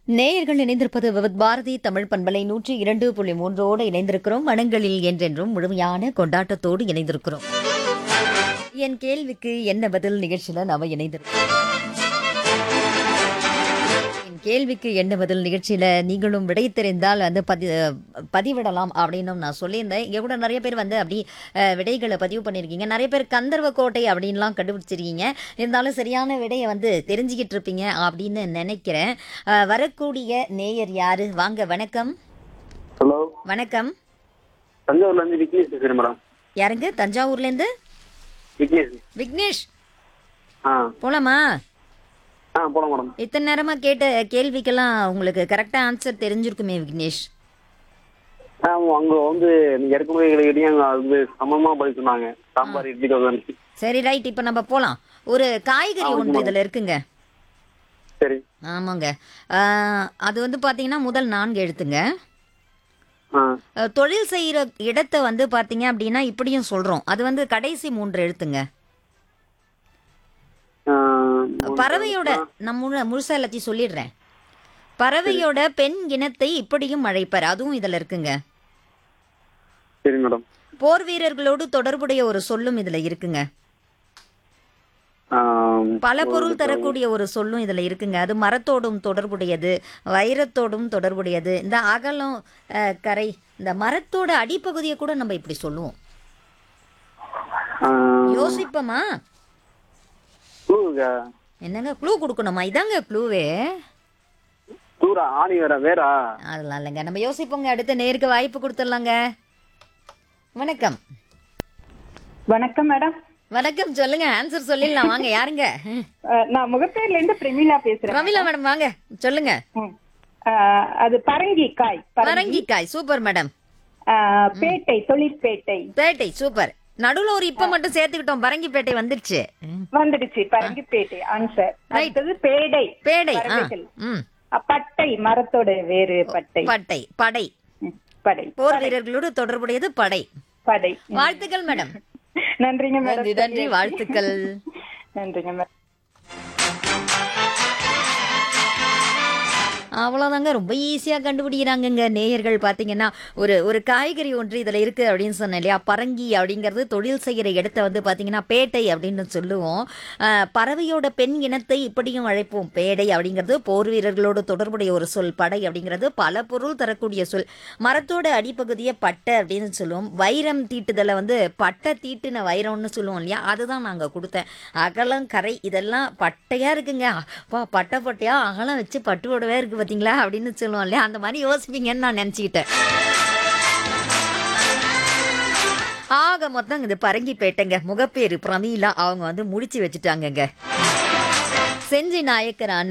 நேயர்கள் இணைந்திருப்பது விவித் பாரதி தமிழ் பண்பலை நூற்றி இரண்டு புள்ளி மூன்றோடு இணைந்திருக்கிறோம் மனங்களில் என்றென்றும் முழுமையான கொண்டாட்டத்தோடு இணைந்திருக்கிறோம் என் கேள்விக்கு என்ன பதில் நிகழ்ச்சியில நாம இணைந்திருக்கிறோம் என் கேள்விக்கு என்ன பதில் நிகழ்ச்சியில நீங்களும் விடை தெரிந்தால் வந்து பதி பதிவிடலாம் அப்படின்னு நான் சொல்லியிருந்தேன் இங்க கூட நிறைய பேர் வந்து அப்படி அஹ், விடைகளை பதிவு பண்ணியிருக்கீங்க நிறைய பேர் கந்தர்வ கோட்டை அப்படின்லாம் கண்டுபிடிச்சிருக்கீங்க இருந்தாலும் சரியான விடையை வந்து தெரிஞ்சுக்கிட்டு இருப்பீங்க அப்படின்னு நினைக்கிறேன் அஹ், வரக்கூடிய நேயர் யாரு வாங்க வணக்கம் ஹலோ வணக்கம் தஞ்சாவூர்ல இருந்து விக்னேஷ் பேசுறேன் மேடம் யாருங்க தஞ்சாவூர்லேருந்து விக்னேஷ் விக்னேஷ் ஆ போலாமா ஆ போலாம் மேடம் இத்தனை நேரமா கேட்ட கேள்விக்கெல்லாம் உங்களுக்கு கரெக்டா ஆன்சர் தெரிஞ்சிருக்குமே விக்னேஷ் ஆ அங்க வந்து நீங்க ஏற்கனவே எங்களுக்கு அங்க வந்து சமமா பதில் சொன்னாங்க சாம்பார் இட்லி தோசை சரி ரைட் இப்போ நம்ம போலாம் ஒரு காய்கறி ஒன்று இதுல இருக்குங்க சரி ஆமாங்க ஆஹ், அது வந்து பாத்தீங்கன்னா முதல் நான்கு எழுத்துங்க ஆ அஹ், தொழில் செய்யற இடத்தை வந்து பாத்தீங்க அப்படின்னா இப்படியும் சொல்றோம் அது வந்து கடைசி மூன்று எழுத்துங்க ஆ, பறவையோட நான் முழு முழுசா எல்லாத்தையும் சொல்லிடுறேன் பறவையோட பெண் இனத்தை இப்படியும் அழைப்பார் அதுவும் இதுல இருக்குங்க சரி மேடம் போர் வீரர்களோடு தொடர்புடைய ஒரு சொல்லும் இதுல இருக்குங்க ஆ, பல பொருள் தரக்கூடிய ஒரு சொல்லும் இதுல இருக்குங்க அது மரத்தோடும் தொடர்புடையது வைரத்தோடும் தொடர்புடையது இந்த அகலம் அஹ், கரை இந்த மரத்தோட அடிப்பகுதியை கூட நம்ம இப்படி சொல்லுவோம் ஆ, யோசிப்போமா தூருங்க. என்னங்க க்ளூ கொடுக்கணுமா இதாங்க க்ளூவே தூரா ஆணி வேற வேறா அதெல்லாம் இல்லைங்க நம்ம யோசிப்போங்க அடுத்த நேருக்கு வாய்ப்பு கொடுத்துடலாங்க வணக்கம் வணக்கம் மேடம் வணக்கம் சொல்லுங்க ஆன்சர் சொல்லிடலாம் வாங்க யாருங்க அஹ், நான் முகப்பேர்ல இருந்து பிரமிளா பேசுறேன் ரமிலா மேடம் வாங்க சொல்லுங்க ம். அஹ், அது பரங்கி காய் பரங்கி பரங்கிக்காய் சூப்பர் மேடம் அஹ், பேட்டை தொழிற்பேட்டை பேட்டை சூப்பர் நடுவுல ஒரு இப்ப மட்டும் சேர்த்துக்கிட்டோம் பரங்கிப்பேட்டை வந்துருச்சு வந்துடுச்சு பரங்கி பேட்டை ஆன்சர் அடுத்தது பேடை பேடை ஆ பறவைகள். ம் அஹ், பட்டை மரத்தோட வேறு பட்டை பட்டை படை ம், படை போர் வீரர்களோடு தொடர்புடையது படை படை வாழ்த்துக்கள் மேடம் நன்றிங்க மேடம் நன்றி நன்றி வாழ்த்துக்கள் நன்றிங்க மேடம் அவ்வளோதாங்க ரொம்ப ஈஸியாக கண்டுபிடிக்கிறாங்கங்க நேயர்கள் பார்த்தீங்கன்னா ஒரு ஒரு காய்கறி ஒன்று இதில் இருக்குது அப்படின்னு சொன்னேன் இல்லையா பரங்கி அப்படிங்கிறது தொழில் செய்கிற இடத்த வந்து பார்த்தீங்கன்னா பேட்டை அப்படின்னு சொல்லுவோம் ஆஹ், பறவையோட பெண் இனத்தை இப்படியும் அழைப்போம் பேடை அப்படிங்கிறது போர் வீரர்களோடு தொடர்புடைய ஒரு சொல் படை அப்படிங்கிறது பல பொருள் தரக்கூடிய சொல் மரத்தோட அடிப்பகுதியை பட்டை அப்படின்னு சொல்லுவோம் வைரம் தீட்டுதலை வந்து பட்டை தீட்டுன வைரம்னு சொல்லுவோம் இல்லையா அதுதான் நாங்கள் கொடுத்தேன் அகலம் கரை இதெல்லாம் பட்டையாக இருக்குங்க அப்பா பட்டை பட்டையா அகலம் வச்சு பட்டு போடவே இருக்கு பார்த்தீங்களா அப்படின்னு சொல்லுவோம் இல்லையா அந்த மாதிரி யோசிப்பீங்கன்னு நான் நினச்சிக்கிட்டேன் ஆக மொத்தம் இது பரங்கிப்பேட்டைங்க முகப்பேரு பிரமீலா அவங்க வந்து முடிச்சு வச்சுட்டாங்கங்க செஞ்சி நாயக்கரான